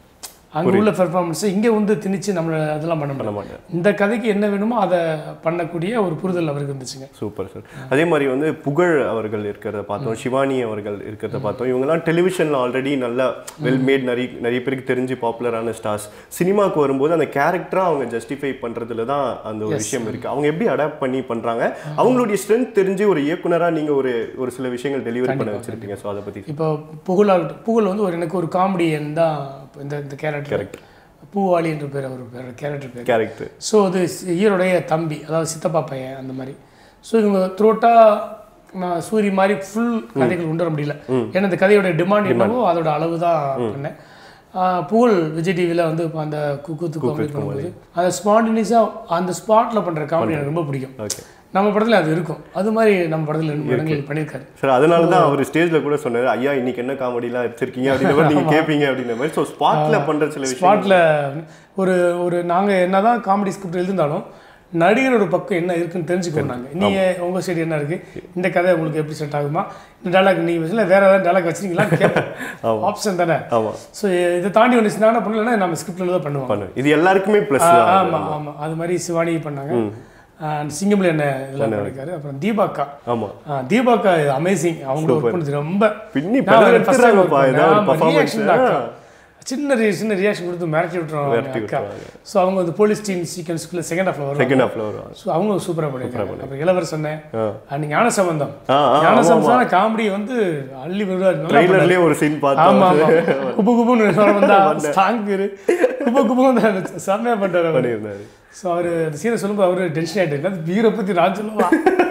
அங்கே உள்ள பெர்ஃபார்மன்ஸை இங்கே வந்து திணிச்சு நம்மளை அதெல்லாம் பண்ண பண்ண முடியும் மாட்டேன் இந்த கதைக்கு என்ன வேணுமோ அதை பண்ணக்கூடிய ஒரு புரிதல் அவருக்கு இருந்துச்சுங்க சூப்பர் சார் அதே மாதிரி வந்து புகழ் அவர்கள் இருக்கிறத பார்த்தோம் சிவானி அவர்கள் இருக்கிறத பார்த்தோம் இவங்கெல்லாம் டெலிவிஷனில் ஆல்ரெடி நல்லா வெல் மேட் நிறைய நிறைய பேருக்கு தெரிஞ்சு பாப்புலரான ஸ்டார்ஸ் சினிமாவுக்கு வரும்போது அந்த கேரக்டராக அவங்க ஜஸ்டிஃபை பண்ணுறதுல தான் அந்த ஒரு விஷயம் இருக்குது அவங்க எப்படி அடாப்ட் பண்ணி பண்ணுறாங்க அவங்களுடைய ஸ்ட்ரென்த் தெரிஞ்சு ஒரு இயக்குனராக நீங்கள் ஒரு ஒரு சில விஷயங்கள் டெலிவரி பண்ண வச்சிருப்பீங்க ஸோ அதை பற்றி இப்போ புகழாகட்டும் புகழ் வந்து ஒரு எனக்கு ஒரு காமெடியன் தான் இந்த இந்த கேரக்டர் பூவாளி என்ற பேர் அவர் பேர் கேரக்டர் பேர் கேரக்டர் ஸோ அது ஈரோடைய தம்பி அதாவது சித்தப்பா பையன் அந்த மாதிரி ஸோ இவங்க த்ரோட்டாக நான் சூரி மாதிரி ஃபுல் கதைகள் கொண்டு வர முடியல ஏன்னா இந்த கதையோட டிமாண்ட் என்னவோ அதோட அளவு தான் பண்ணேன் ஆஹ் புகழ் விஜய் டிவியில் வந்து இப்ப அந்த குக்கூத்து காமெடி பண்ணும்போது அந்த ஸ்பான்டினியஸாக அந்த ஸ்பாட்டில் பண்ணுற காமெடி எனக்கு ரொம்ப பிடிக்கும் ஓகே நம்ம படத்தில் அது இருக்கும் அது மாதிரி நம்ம படத்தில் ரெண்டு இடங்கள் பண்ணியிருக்காரு சார் அதனால தான் அவர் ஸ்டேஜ்ல கூட சொன்னாரு ஐயா இன்னைக்கு என்ன காமெடிலாம் வச்சிருக்கீங்க அப்படின்ற மாதிரி நீங்க கேட்பீங்க அப்படின்ற மாதிரி ஸோ ஸ்பாட்ல பண்ற சில விஷயம் ஸ்பாட்டில் ஒரு ஒரு நாங்கள் என்ன தான் காமெடி ஸ்கிரிப்ட் எழுதிருந்தாலும் நடிகரோட பக்கம் என்ன இருக்குன்னு தெரிஞ்சுக்கணும் நாங்கள் நீங்கள் உங்கள் சைடு என்ன இருக்குது இந்த கதை உங்களுக்கு எப்படி செட் ஆகுமா இந்த டைலாக் நீங்கள் வச்சுல வேறு ஏதாவது டைலாக் வச்சிருக்கீங்களா கேட்போம் ஆப்ஷன் தானே ஆமா ஸோ இதை தாண்டி வந்துச்சுன்னா என்ன பண்ணலன்னா நம்ம ஸ்கிரிப்டில் தான் பண்ணுவோம் பண்ணு இது எல்லாருக்குமே ப்ளஸ் தான் ஆமாம் ஆமாம் அது மாதிரி சிவானி பண்ணாங்க அண்ட் சிங்கம்பளி என்ன இதெல்லாம் பண்ணியிருக்காரு அப்புறம் தீபாக்கா ஆமா ஆ, தீபாக்கா அமேசிங் அவங்க ஒர்க் பண்ணது ரொம்ப பின்னி நான் படம் first time work எடுத்துறாங்கப்பா, பண்ணேன். ஏதாவது ஒரு ஆமா, performance. reaction தான் அக்கா. சின்ன re- சின்ன ரியாக்ஷன் கொடுத்து மிரட்டி விட்டுருவாங்க மிரட்டி அக்கா விட்டுருவாங்க. ஸோ அவங்க வந்து போலீஸ் டீம் சீக்வன்ஸ்க்குள்ள செகண்ட் ஹாஃப்ல வரும் செகண்ட் ஹாஃப்ல வரும் ஸோ அவங்க சூப்பராக பண்ணியிருக்காங்க அப்புறம் இளவரசன் ஆ. அண்ட் ஞான சம்பந்தம் ஆ, ஆ, ஞான ஆமா, சம்பந்தம் காமெடி வந்து அள்ளி விடுவார் நல்லா பண்ணாரு. ட்ரைலர்லயே ஒரு சீன் ஆமா பார்த்தோம் ஆமா குப்பு குப்புன்னு சொல்ல வந்தா ஸ்ட்ராங் பேரு குப்பு குப்பு வந்து செம்மையா பண்ணிட்டாரு அவர் பண்ணியிருந்தாரு ஸோ அவர் அந்த சீனை சொல்லும்போது அவரு டென்ஷன் ஆகிட்டு அது வீரை பற்றி நான் சொல்லுவா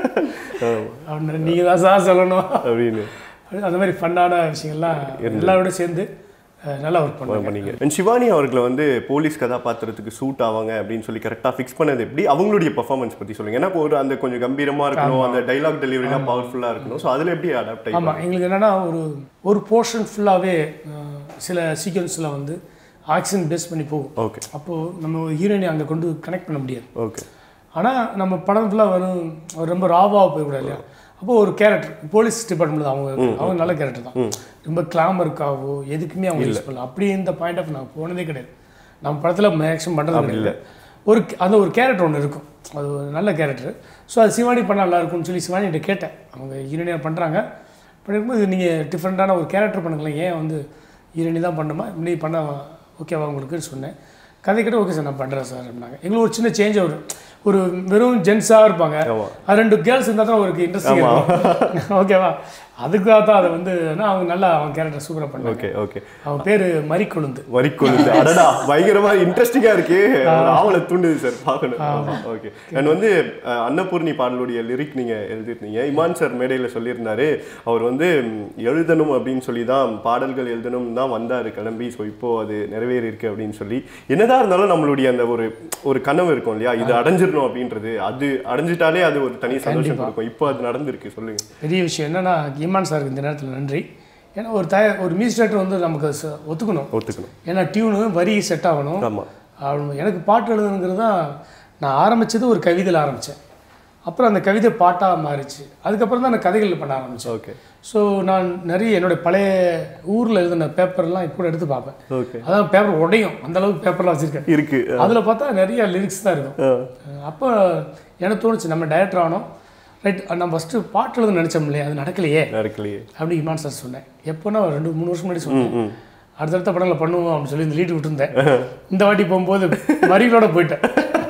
அப்படின்னு நீங்கள் தான் சார் சொல்லணும் அப்படின்னு அப்படி அந்த மாதிரி ஃபன்னான விஷயங்கள்லாம் எல்லாரோட சேர்ந்து அஹ், நல்லா ஒர்க் பண்ணுவாங்க பண்ணீங்க And சிவானி அவர்களை வந்து போலீஸ் கதாபாத்திரத்துக்கு சூட் ஆவாங்க அப்படின்னு சொல்லி கரெக்டாக ஃபிக்ஸ் பண்ணது எப்படி அவங்களுடைய பர்ஃபார்மன்ஸ் பற்றி சொல்லுங்க ஏன்னா இப்போ ஒரு அந்த கொஞ்சம் கம்பீரமா இருக்கணும் அந்த டைலாக் டெலிவரிலாம் பவர்ஃபுல்லாக இருக்கணும் ஸோ அதில் எப்படி அடாப்ட் ஆகி ஆமாம் எங்களுக்கு என்னென்னா ஒரு ஒரு போர்ஷன் ஃபுல்லாகவே சில சீக்வன்ஸில் வந்து ஆக்சிஜன் பேஸ் பண்ணி போகும் ஓகே அப்போது நம்ம ஹீரோயினை அங்கே கொண்டு கனெக்ட் பண்ண முடியாது ஓகே ஆனால் நம்ம படம் ஃபுல்லாக வரும் ஒரு ரொம்ப ராவாக போயிடக்கூடாது இல்லையா அப்போ ஒரு கேரக்டர் போலீஸ் டிபார்ட்மெண்ட் தான் அவங்க அவங்க நல்ல கேரக்டர் தான் ரொம்ப கிளாமருக்காவோ எதுக்குமே அவங்க யூஸ் பண்ணல அப்படி இந்த பாயிண்ட் ஆஃப் நான் போனதே கிடையாது நம்ம படத்தில் மேக்ஸிமம் பண்ணுறது இல்லை ஒரு அந்த ஒரு கேரக்டர் ஒன்று இருக்கும் அது ஒரு நல்ல கேரக்டர் ஸோ அது சிவானி பண்ணால் நல்லா இருக்கும்னு சொல்லி சிவானிகிட்ட கேட்டேன் அவங்க ஹீரோனியாக பண்ணுறாங்க பண்ணிருக்கும்போது நீங்கள் டிஃப்ரெண்ட்டான ஒரு கேரக்டர் பண்ணுங்களேன் ஏன் வந்து ஹீரோனி தான் பண்ணுமா நீ பண்ண ஓகேவா உங்களுக்குன்னு சொன்னேன் கதை கிட்ட ஓகே சார் நான் பண்ணுறேன் சார் அப்படின்னாங்க எங்களுக்கு ஒரு சின்ன சேஞ்ச் வரும் ஒரு வெறும் ஜென்ஸாக இருப்பாங்க அது ரெண்டு கேர்ள்ஸ் இருந்தால் தான் ஒரு இன்ட்ரெஸ்டிங் இருக்கும் ஓகேவா அதுக்காக தான் அதை வந்து ஏன்னா அவங்க நல்லா அவங்க கேரக்டர் சூப்பராக பண்ணாங்க ஓகே ஓகே அவன் பேர் மரிக்கொழுந்து வரி கொழுந்து அடடா பயங்கரமா இன்ட்ரெஸ்டிங்கா இருக்கு ஒரு ஆவலை தூண்டுது சார் பார்க்கணும் ஓகே அண்ட் வந்து அஹ், அன்னபூர்ணி பாடலுடைய லிரிக் நீங்க எழுதிருந்தீங்க இமான் சார் மேடையில சொல்லியிருந்தாரு அவர் வந்து ம், எழுதணும் அப்படின்னு சொல்லி தான் பாடல்கள் எழுதணும் தான் வந்தாரு கிளம்பி ஸோ இப்போ அது நிறைவேறி இருக்கு அப்படின்னு சொல்லி என்னதான் இருந்தாலும் நம்மளுடைய அந்த ஒரு ஒரு கனவு இருக்கும் இல்லையா இது அடைஞ்சிடணும் அப்படின்றது அது அடைஞ்சிட்டாலே அது ஒரு தனி சந்தோஷம் கொடுக்கும் இப்போ அது நடந்திருக்கு சொல்லுங்க பெரிய விஷயம் என்னன்னா இமான் சாருக்கு இந்த நேரத்தில் நன்றி ஏன்னா ஒரு தய ஒரு மியூசிக் டைரக்டர் வந்து நமக்கு ச- ஒத்துக்கணும் ஒத்துக்கணும் ஏன்னா டியூனு வரி செட் ஆகணும் ஆமா அவனு- எனக்கு பாட்டு எழுதுங்கிறது தான் நான் ஆரம்பிச்சது ஒரு கவிதையில் ஆரம்பித்தேன் அப்புறம் அந்த கவிதை பாட்டாக மாறிச்சு அதுக்கப்புறம் தான் நான் கதைகள் பண்ண ஆரம்பித்தேன் ஓகே ஸோ நான் நிறைய என்னுடைய பழைய ஊரில் எழுதின பேப்பர்லாம் இப்போ கூட எடுத்து பார்ப்பேன் ஓகே அதான் பேப்பர் உடையும் அந்த அளவுக்கு பேப்பர்லாம் வச்சுருக்கேன் இருக்கு அதில் பார்த்தா நிறைய லிரிக்ஸ் தான் இருக்கும் அப்போ எனக்கு தோணுச்சு நம்ம டைரக்டர் ஆனோம் ரைட் நம்ம ஃபஸ்ட்டு பாட்டு எழுத நினச்சோம் இல்லையா அது நடக்கலையே நடக்கலையே அப்படி இமான் சார் சொன்னேன் எப்போனா ஒரு ரெண்டு மூணு வருஷம் முன்னாடி சொன்னேன் அடுத்தடுத்த படங்களை பண்ணுவோம் அப்படின்னு சொல்லி இந்த லீட் விட்டுருந்தேன் இந்த வாட்டி போகும்போது மறிகளோட போயிட்டேன்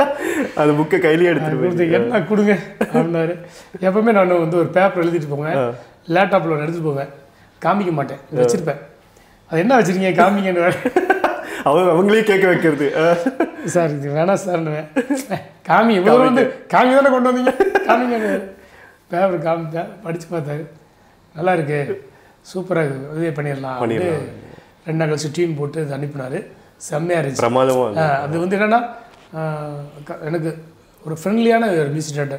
அந்த புக்கை கையிலேயே எடுத்துட்டு கொடுத்து என்ன கொடுங்க அப்படின்னாரு எப்பவுமே நான் வந்து ஒரு பேப்பர் எழுதிட்டு போவேன் லேப்டாப்பில் ஒன்று எடுத்துட்டு போவேன் காமிக்க மாட்டேன் இங்க வச்சிருப்பேன் அது என்ன வச்சிருக்கீங்க காமிங்கன்னு வேற. அவங்க அவங்களே கேட்க வைக்கிறது அஹ். சார் இது வேணாம் சார்னுவேன் காமி இவ்வளோ வந்து காமி தானே கொண்டு வந்தீங்க காமிங்க பேப்பர் காமி படித்து பார்த்தாரு நல்லா இருக்கு சூப்பராக இதே பண்ணிடலாம் அப்படின்னு ரெண்டு நாள் கழிச்சு டீம் போட்டு இது அனுப்பினாரு செம்மையாக இருந்துச்சு பிரமாதமா இருந்தது. ஆ, அது வந்து என்னன்னா ஆ, க- எனக்கு ஒரு ஃப்ரெண்ட்லியான ஒரு மியூசிக் டேரக்டர்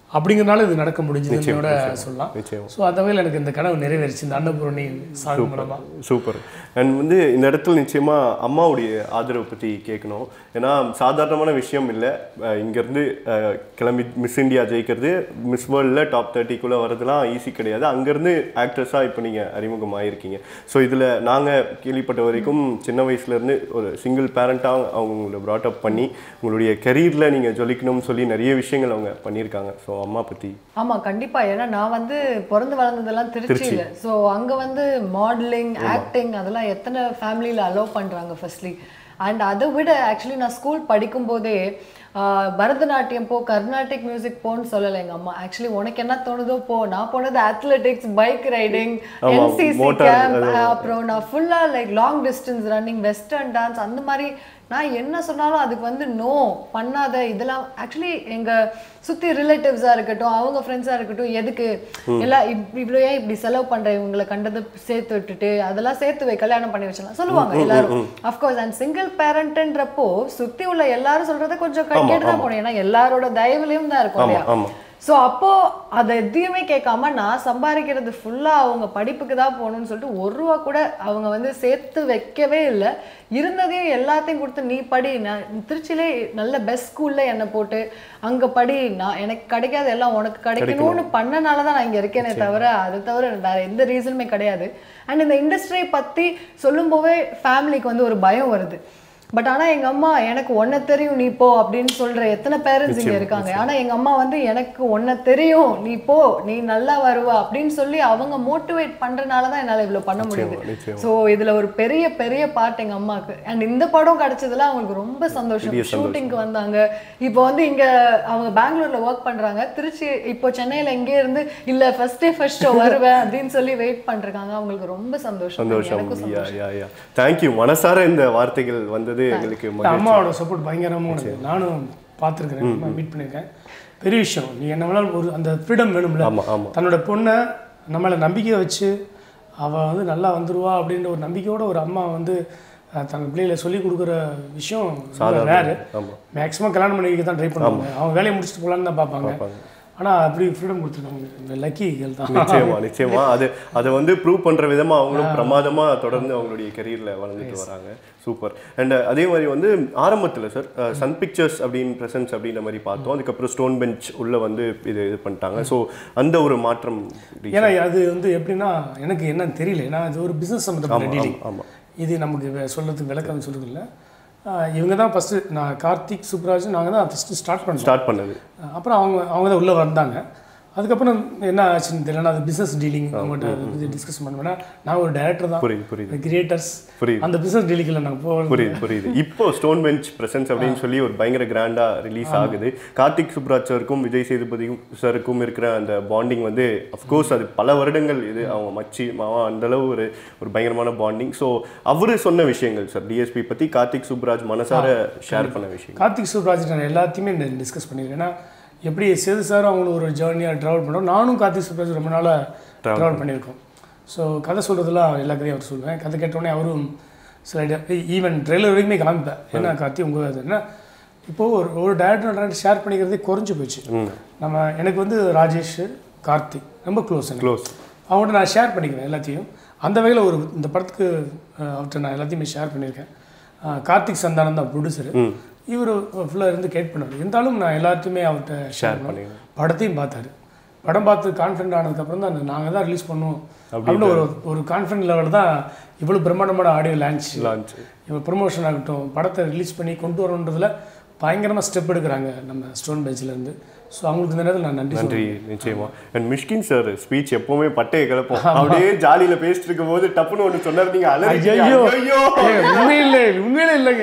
அப்படிங்கிறனால இது நடக்க முடிஞ்சதுன்னோட சொல்லலாம் நிச்சயம். ஸோ அந்த வகையில் எனக்கு இந்த கனவு நிறைவேறிச்சு இந்த அன்னபூரணி சாமி மூலமாக சூப்பர் அண்ட் வந்து இந்த இடத்துல நிச்சயமா அம்மாவுடைய ஆதரவை பற்றி கேட்கணும் ஏன்னா சாதாரணமான விஷயம் இல்லை இங்கேருந்து கிளம்பி மிஸ் இந்தியா ஜெயிக்கிறது மிஸ் வேர்ல்டில் டாப் தேர்ட்டிக்குள்ளே வரதுலாம் ஈஸி கிடையாது அங்கேருந்து ஆக்ட்ரஸாக இப்போ நீங்கள் அறிமுகமாயிருக்கீங்க ஸோ இதில் நாங்கள் கேள்விப்பட்ட வரைக்கும் சின்ன வயசுலேருந்து ஒரு சிங்கிள் பேரண்ட்டாக அவங்க உங்களை ப்ராட் அப் பண்ணி உங்களுடைய கெரியரில் நீங்கள் ஜொலிக்கணும்னு சொல்லி நிறைய விஷயங்கள் அவங்க பண்ணியிருக்காங்க ஸோ அம்மா பற்றி ஆமா கண்டிப்பா ஏன்னா நான் வந்து பிறந்து வளர்ந்ததெல்லாம் திருச்சியில சோ அங்க வந்து மாடலிங் ஆக்டிங் அதெல்லாம் எத்தனை ஃபேமிலியில அலோவ் பண்றாங்க ஃபர்ஸ்ட்லி அண்ட் அதை விட ஆக்சுவலி நான் ஸ்கூல் படிக்கும் போதே ஆஹ், பரதநாட்டியம் போ கர்நாடிக் மியூசிக் போன்னு சொல்லலை எங்க அம்மா ஆக்சுவலி உனக்கு என்ன தோணுதோ போ நான் போனது அத்லெட்டிக்ஸ் பைக் ரைடிங் ஆமா, என்சிசி motor, கேம்ப் அது- அப்புறம் நான் ஃபுல்லா like long distance running western dance அந்த மாதிரி நான் என்ன சொன்னாலும் அதுக்கு வந்து நோ பண்ணாத இதெல்லாம் ஆக்சுவலி எங்க சுத்தி ரிலேட்டிவ்ஸா இருக்கட்டும் அவங்க ஃப்ரெண்ட்ஸா இருக்கட்டும் எதுக்கு எல்லாம் இப்- இவ்வளோ ஏன் இப்படி செலவு பண்ற இவங்களை கண்டதை சேர்த்து விட்டுட்டு அதெல்லாம் சேர்த்து வை கல்யாணம் பண்ணி வச்சிடலாம் சொல்லுவாங்க எல்லாரும் அஃப்கோர்ஸ் அண்ட் சிங்கிள் பேரண்ட்ன்றப்போ சுத்தி உள்ள எல்லாரும் சொல்றதை கொஞ்சம் கேட்டு தான் போனோம் ஏன்னா எல்லாரோட தயவுலையும் தான் இருக்கும் இல்லையா ஆமா. ஸோ அப்போ அதை எதையுமே கேட்காம நான் சம்பாதிக்கிறது ஃபுல்லா அவங்க படிப்புக்கு தான் போகணும்னு சொல்லிட்டு ஒரு ரூபா கூட அவங்க வந்து சேர்த்து வைக்கவே இல்லை இருந்ததையும் எல்லாத்தையும் கொடுத்து நீ படி நான் திருச்சியிலே நல்ல பெஸ்ட் ஸ்கூல்ல என்னை போட்டு அங்க படி நான் எனக்கு கிடைக்காத எல்லாம் உனக்கு கிடைக்கணும்னு பண்ணனால தான் நான் இங்க இருக்கேனே தவிர அதை தவிர வேற எந்த ரீசனுமே கிடையாது அண்ட் இந்த இண்டஸ்ட்ரியை பத்தி சொல்லும்போதே ஃபேமிலிக்கு வந்து ஒரு பயம் வருது பட் ஆனா எங்க அம்மா எனக்கு ஒன்ன தெரியும் நீ போ அப்படின்னு சொல்ற எத்தனை பேரண்ட்ஸ் இங்க இருக்காங்க ஆனா எங்க அம்மா வந்து எனக்கு ஒன்ன தெரியும் நீ போ நீ நல்லா வருவ அப்படின்னு சொல்லி அவங்க மோட்டிவேட் பண்றனால தான் என்னால இவ்வளவு பண்ண முடியுது நிச்சயமா. சோ இதுல ஒரு பெரிய பெரிய பார்ட் எங்க அம்மாக்கு அண்ட் இந்த படம் கிடைச்சதுல அவங்களுக்கு ரொம்ப சந்தோஷம் பெரிய சந்தோஷம். ஷூட்டிங்க்கு வந்தாங்க இப்போ வந்து இங்க அவங்க பெங்களூர்ல ஒர்க் பண்றாங்க திருச்சி இப்போ சென்னையில இங்கே இருந்து இல்ல ஃபர்ஸ்ட் டே ஃபர்ஸ்ட் ஷோ வருவேன் அப்படின்னு சொல்லி வெயிட் பண்றாங்க அவங்களுக்கு ரொம்ப சந்தோஷம் சந்தோஷம் எனக்கும் யா சந்தோஷம் யா யா தேங்க்யூ மனசார இந்த வார்த்தைகள் வந்தது எங்களுக்கு இந்த மகிழ்ச்சி. அம்மாவோட சப்போர்ட் பயங்கரமாக உனக்கு நானும் பார்த்துருக்குறேன் மீட் பண்ணியிருக்கேன் பெரிய விஷயம் நீ என்ன வேணாலும் ஒரு அந்த ஃப்ரீடம் வேணும்ல ஆமா ஆமா தன்னோட பொண்ணை நம்மளை நம்பிக்கை வச்சு அவள் வந்து நல்லா வந்துருவா அப்படின்ற ஒரு நம்பிக்கையோட ஒரு அம்மா வந்து அஹ், தன் பிள்ளைகளை சொல்லி கொடுக்குற விஷயம் ரேரு ஆமா மேக்ஸிமம் கல்யாணம் பண்ணி வைக்க தான் ட்ரை பண்ணுவாங்க அவங்க வேலையை முடிச்சுட்டு போகலான்னு தான் பார்ப்பாங்க ஆனால் அப்படி ஃப்ரீடம் கொடுத்துருக்காங்க லக்கி கேள் தான் நிச்சயமா நிச்சயமா அது அதை வந்து ப்ரூவ் பண்ற விதமா அவங்களும் பிரமாதமா தொடர்ந்து அவங்களுடைய கெரியர்ல வளர்ந்துட்டு வராங்க சூப்பர் அண்ட் அதே மாதிரி வந்து ஆரம்பத்துல சார் சன் பிக்சர்ஸ் அப்படின்னு பிரசன்ஸ் அப்படின்ற மாதிரி பார்த்தோம் அதுக்கப்புறம் ஸ்டோன் பெஞ்ச் உள்ள வந்து இது இது பண்ணிட்டாங்க ஸோ அந்த ஒரு மாற்றம் ஏன்னா அது வந்து எப்படின்னா எனக்கு என்னன்னு தெரியல ஏன்னா இது ஒரு பிஸ்னஸ் சம்மந்தப்பட்ட டீலிங் ஆமா இது நமக்கு வே- சொல்றதுக்கு விளக்கம் சொல்றது இல்ல ஆஹ் இவங்க தான் ஃபஸ்ட்டு நான் கார்த்திக் சுப்ராஜ் நாங்கள் தான் ஃபஸ்ட்டு ஸ்டார்ட் பண்ணோம் ஸ்டார்ட் பண்ணது அப்புறம் அவங்க அவங்க தான் உள்ளே வந்தாங்க அதுக்கப்புறம் என்ன ஆச்சுன்னு தெரியல அது பிஸ்னஸ் டீலிங் அவங்கள்ட்ட டிஸ்கஸ் பண்ணுவேன்னா நான் ஒரு டைரக்டர் தான் புரியுது புரியுது கிரியேட்டர்ஸ் புரியுது. அந்த பிஸ்னஸ் டீலிங்கில் நாங்கள் போகிறோம் புரியுது புரியுது இப்போ ஸ்டோன் பெஞ்ச் பிரசன்ஸ் அப்படின்னு சொல்லி ஒரு பயங்கர கிராண்டா ரிலீஸ் ஆகுது கார்த்திக் சுப்ராஜ் சருக்கும் விஜய் சேதுபதி சருக்கும் இருக்கிற அந்த பாண்டிங் வந்து அஃப்கோர்ஸ் அது பல வருடங்கள் இது அவங்க மச்சி மாவா அந்த அளவு ஒரு ஒரு பயங்கரமான பாண்டிங் ஸோ அவரு சொன்ன விஷயங்கள் சார் டிஎஸ்பி பத்தி கார்த்திக் சுப்ராஜ் மனசார ஷேர் பண்ண விஷயம் கார்த்திக் சுப்ராஜ் நான் எல்லாத்தையுமே டிஸ்கஸ் பண்ணியிருக்கேன் ஏன்னா எப்படி சேது சார் அவங்களும் ஒரு ஜேர்னியாக ட்ராவல் பண்ணோம் நானும் கார்த்திக் சுப்ராஜ் ரொம்ப நாளாக ட்ராவல் பண்ணியிருக்கோம் ஸோ கதை சொல்கிறதுலாம் எல்லா கதையும் அவர் சொல்லுவேன் கதை கேட்டோடனே அவரும் சில ஈவன் ட்ரெயிலர் வரைக்குமே காமிப்பேன் என்ன கார்த்தி உங்கள் அது என்ன இப்போது ஒரு ஒரு டேரக்டர் டேரக்டர் ஷேர் பண்ணிக்கிறதே குறைஞ்சி போச்சு நம்ம எனக்கு வந்து ராஜேஷ் கார்த்திக் ரொம்ப க்ளோஸ் எனக்கு க்ளோஸ் அவங்கள்ட்ட நான் ஷேர் பண்ணிக்கிறேன் எல்லாத்தையும் அந்த வகையில் ஒரு இந்த படத்துக்கு அஹ், அவர்கிட்ட நான் எல்லாத்தையுமே ஷேர் பண்ணியிருக்கேன் அஹ், கார்த்திக் சந்தானம் தான் ப்ரொடியூசர் இவர் ஃபுல்லாக இருந்து கேட் பண்ணுவார் இருந்தாலும் நான் எல்லாத்தையுமே அவர்கிட்ட ஷேர் பண்ணிக்கிறேன். பண்ணேன் படத்தையும் பார்த்தாரு படம் பார்த்து கான்ஃபிடென்ட் ஆனதுக்கப்புறம் தான் நாங்கள் தான் ரிலீஸ் பண்ணுவோம் அப்படின்னு ஒரு ஒரு கான்ஃபிடென்ட் லெவலில் தான் இவ்வளோ பிரம்மாண்டமான ஆடியோ லான்ச் லான்ச் இப்போ ப்ரொமோஷன் ஆகட்டும் படத்தை ரிலீஸ் பண்ணி கொண்டு வரணுன்றதுல பயங்கரமாக ஸ்டெப் எடுக்கிறாங்க நம்ம ஸ்டோன் பெஞ்சிலேருந்து ஸோ அவங்களுக்கு இந்த நேரத்தில் நான் நன்றி நன்றி நிச்சயமா அண்ட் மிஷ்கின் சார் ஸ்பீச் எப்பவுமே பட்டையை கிளப்போம் அப்படியே ஜாலியில பேசிட்டு இருக்கும் போது டப்புன்னு ஒன்று சொன்னார் நீங்க அலறிட்டீங்க. ஐயோ ஐயோ உண்மையிலே உண்மையிலே இல்லைங்க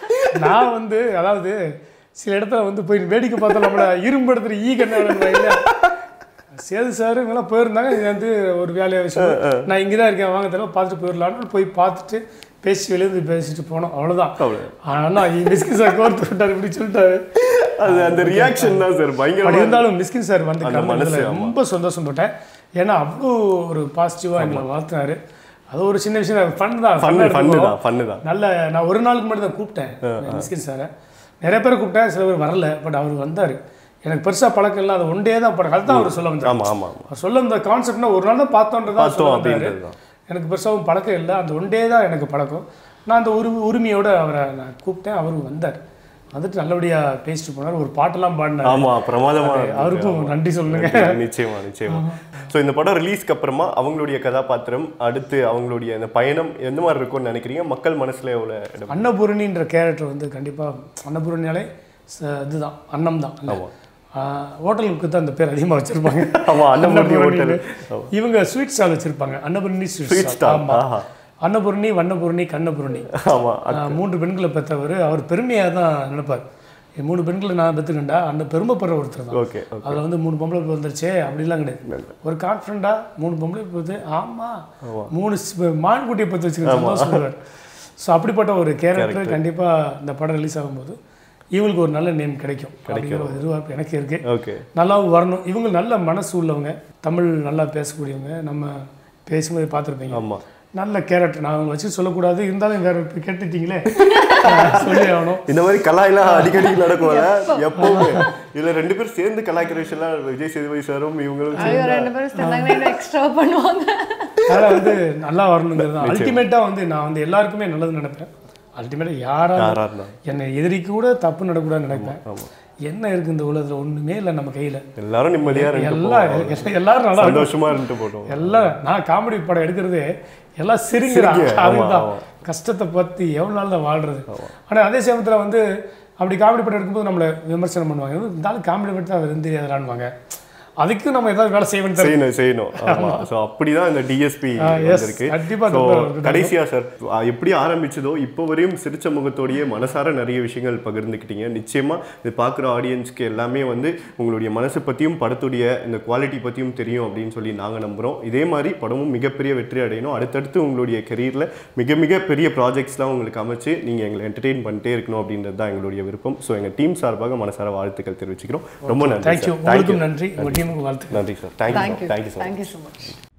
நான் வந்து அதாவது சில இடத்துல வந்து போய் வேடிக்கை பார்த்தா நம்மள இரும்பு இடத்துல ஈ கண்ணாடுறாங்க சேது சார் இவங்கெல்லாம் போயிருந்தாங்க இது வந்து ஒரு வேலையை விஷயம் நான் இங்கே தான் இருக்கேன் வாங்க தடவை பார்த்துட்டு போயிடலான்னு போய் பார்த்துட்டு பேசி வெளியே பேசிட்டு போனோம் அவ்வளோதான் ஆனால் மிஸ்கின் சார் கோர்த்து விட்டார் இப்படி சொல்லிட்டாரு அது அந்த ரியாக்ஷன் தான் சார் அப்படி பயங்கரமா இருந்தாலும் மிஸ்கின் சார் வந்து அந்த மனசு, கலந்ததுல ஆமா. ரொம்ப சந்தோஷப்பட்டேன் ஏன்னா அவ்வளோ ஒரு பாசிட்டிவாக எங்களை வளர்த்துனாரு அது ஒரு சின்ன விஷயம் ஃபன் தான் ஃபன்னு fun ஆ ஃபன்னு இருக்கும். தான் ஃபன்னு தான் நல்ல நான் ஒரு நாளுக்கு மட்டும் தான் கூப்பிட்டேன் மிஸ்கின் சாரை நிறைய பேர் கூப்பிட்டேன் சில பேர் வரல பட் அவர் வந்தார் எனக்கு பெருசாக பழக்கம் இல்லை அது ஒன்றே தான் பழக்கம் அதுதான் அவர் சொல்ல வந்தார் ஆமா ஆமா ஆமா அவர் சொல்ல இந்த கான்செப்ட்னா ஒரு நாள் தான் பார்த்தோன்றதா பார்த்தோம் சொல்ல வந்தாரு. அப்படின்றது தான். எனக்கு பெருசாகவும் பழக்கம் இல்லை அந்த ஒன்றே தான் எனக்கு பழக்கம் நான் அந்த உரி உரிமையோட அவரை நான் கூப்பிட்டேன் அவரும் வந்தார் வந்துட்டு நல்லபடியாக பேசிட்டு போனார் ஒரு பாட்டெல்லாம் பாடினார் ஆமா பிரமாதமா இருந்தது. அவருக்கும் நன்றி சொல்லுங்க நிச்சயமா நிச்சயமா ஸோ இந்த படம் ரிலீஸ்க்கு அப்புறமா அவங்களுடைய கதாபாத்திரம் அடுத்து அவங்களுடைய அந்த பயணம் எந்த மாதிரி இருக்கும்னு நினைக்கிறீங்க மக்கள் மனசுல எவ்வளோ இடம் அன்னபூரணின்ற கேரக்டர் வந்து கண்டிப்பாக அன்னபூரணியாலே ச- இதுதான் அன்னம் தான் ஆமா. ஹோட்டலுக்கு தான் அந்த பேர் அதிகமாக வச்சுருப்பாங்க ஆமா, அன்னபூரணி hotel. இவங்க ஸ்வீட் ஸ்டால் வச்சுருப்பாங்க Annapoorani Sweet sweet stall. Stall ஆமாம் ஆஹா. அன்னபூரணி வண்ணபூரணி கண்ணபூரணி ஆமா ஆஹ் மூன்று பெண்களை பெற்றவர் அவர் பெருமையாக தான் நினைப்பார் என் மூணு பெண்களை நான் பெற்றுக்கண்டா அந்த பெருமைப்படுற ஒருத்தர் தான் ஓகே அதில் வந்து மூணு பொம்பளை வந்துருச்சே அப்படிலாம் கிடையாது ஒரு கான்ஃபிடண்டாக மூணு பொம்பளை பார்த்து ஆமாம் மூணு ஸ்- மான் குட்டியை பற்றி வச்சுக்கிறேன் சொல்லுவார் ஸோ அப்படிப்பட்ட ஒரு கேரக்டர் கண்டிப்பாக இந்த படம் ரிலீஸ் ஆகும்போது இவங்களுக்கு ஒரு நல்ல நேம் கிடைக்கும் அப்படிங்கிற ஒரு எதிர்பார்ப்பு எனக்கு இருக்கு ஓகே நல்லாவும் வரணும் இவங்க நல்ல மனசு உள்ளவங்க தமிழ் நல்லா பேசக்கூடியவங்க நம்ம பேசும்போது பார்த்துருப்பீங்க ஆமா நல்ல கேரக்டர் நான் அவங்க வச்சு சொல்லக்கூடாது இருந்தாலும் வேற இப்ப கேட்டுட்டீங்களே சொல்லி ஆகணும் இந்த மாதிரி கலாயெல்லாம் அடிக்கடி நடக்கும்ல எப்பவுமே இதுல ரெண்டு பேரும் சேர்ந்து கலாய்க்கிற விஷயம்லாம் விஜய் சேதுபதி சாரும் இவங்களும் ஐயோ சேர்ந்து ரெண்டு பேரும் சேர்ந்தாங்கன்னா இன்னும் எக்ஸ்ட்ரா பண்ணுவாங்க அதனால் வந்து நல்லா வரணுங்கிறது தான் அல்டிமேட்டாக வந்து நான் வந்து எல்லாருக்குமே நல்லது நினைப்பேன் அல்டிமேட்டாக யாரா யாரா இருந்தாலும். என்னை எதிரிக்கு கூட தப்பு நடக்கூடாதுன்னு நினைப்பேன் என்ன இருக்கு இந்த உலகத்துல ஒண்ணுமே இல்லை நம்ம கையில எல்லாரும் நிம்மதியா ரெண்டு எல்லாம் எல்லாம் எல்லாரும் நல்லா இருக்கணும். சந்தோஷமா இருந்துட்டு போட்டோம் எல்லாம் நான் காமெடி படம் எடுக்கிறதே எல்லாம் சிரிங்கிறாங்க சிரிக்க, ஆமா, அதுதான் ஆமா. கஷ்டத்தை பத்தி எவ்வளவு நாள் தான் வாழ்றது ஆனா அதே சமயத்துல வந்து அப்படி காமெடி படம் எடுக்கும்போது நம்மளை விமர்சனம் பண்ணுவாங்க இருந்தாலும் காமெடி படம் அவர் இருந்து தெரியாதான்வாங்க அதுக்கு நம்ம ஏதாவது வேலை செய்ய வேண்டியது செய்யணும் செய்யணும் ஆமா ஸோ அப்படிதான் இந்த டிஎஸ்பி ஆ, yes. வந்திருக்கு கண்டிப்பா ஸோ ரொம்ப இருக்கு. கடைசியா சார் எப்படி ஆரம்பிச்சதோ இப்போ வரையும் சிரிச்ச முகத்தோடயே மனசார நிறைய விஷயங்கள் பகிர்ந்துக்கிட்டீங்க நிச்சயமா இது பார்க்குற ஆடியன்ஸ்க்கு எல்லாமே வந்து உங்களுடைய மனசு பத்தியும் படத்துடைய இந்த குவாலிட்டி பத்தியும் தெரியும் அப்படின்னு சொல்லி நாங்க நம்புறோம் இதே மாதிரி படமும் மிகப்பெரிய வெற்றி அடையணும் அடுத்தடுத்து உங்களுடைய கெரியர்ல மிக மிக பெரிய ப்ராஜெக்ட்ஸ்லாம் உங்களுக்கு அமைச்சு நீங்க எங்களை என்டர்டெயின் பண்ணிட்டே இருக்கணும் அப்படின்றது தான் எங்களுடைய விருப்பம் ஸோ எங்க டீம் சார்பாக மனசார வாழ்த்துக்கள் தெரிவிச்சுக்கிறோம் ரொம்ப நன்றி தேங்க்யூ sir. Thank you. உங்களுக்கும் நன்றி உங்க டீமுக்கு வாழ்த்து நன்றி sir thank you thank you thank you sir thank you so much